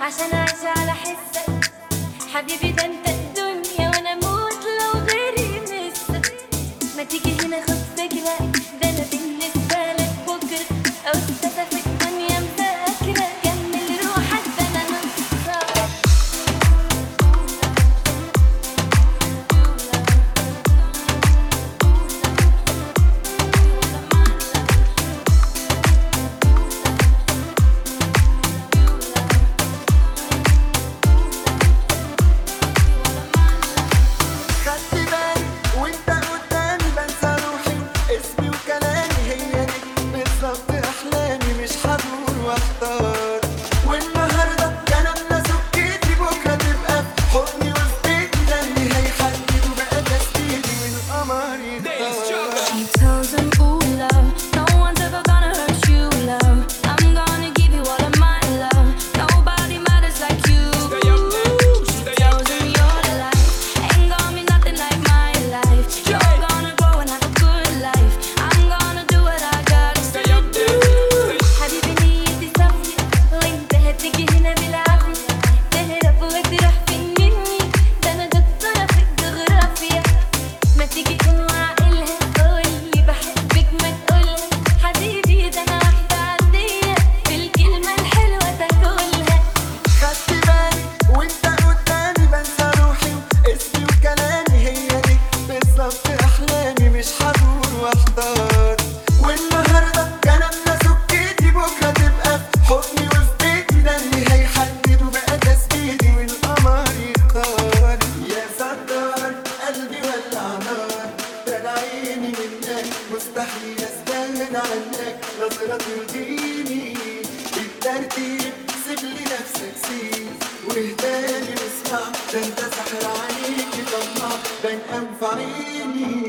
عشان اعيش على حسك حبيبي ده انت الدنيا وانا اموت لو غيري مسك ما تيجي هنا خد فكرة ده انا بالنسبة لك بكرة أستاذة في الدنيا مذاكرة كمل روحك ده انا نصها خدت بالي وانت قدامي بنسى روحي اسمي وكلامي هي دي بالظبط احلامي مش هدور واختار والنهارده كلامنا سكتي بكره تبقى في حضني وفي بيتي ده اللي هيحدد وبقى تسديدي والقمر يختار She tells him, ooh, love, no one's ever gonna hurt you, love. I'm gonna give you all of my love. Nobody matters like you. She tells him, you're the life. Ain't gonna be nothing like my life. You're gonna grow and have a good life. I'm gonna do what I gotta do. حبيبي نيتي صافية وانت هتيجي هنا بالعافية تهرب وتروح فين مني ده انا دكتورة في الجغرافيا ما تيجي تكون عاقلها قولي بحبك ما تقولها حبيبي ده انا واحدة عادية بالكلمة الحلوة تاكلها خدت بالي وانت قدامي بنسى روحي واسمي وكلامي هي دي بالظبط احلامي مش هدور واختار والنهارده كلامنا سكتي بكره تبقى في حضني وفي بيتي ده اللي هيحدد وبقى تسديدي والقمر يختار يا ستار قلبي ولع نار ده انا عيني منك مستحيل استغنى عنك نظرة ترضيني الترتيب سيب لي نفسك سيب واهداني واسمع ده انت سحر عليكي طمع بين انف عيني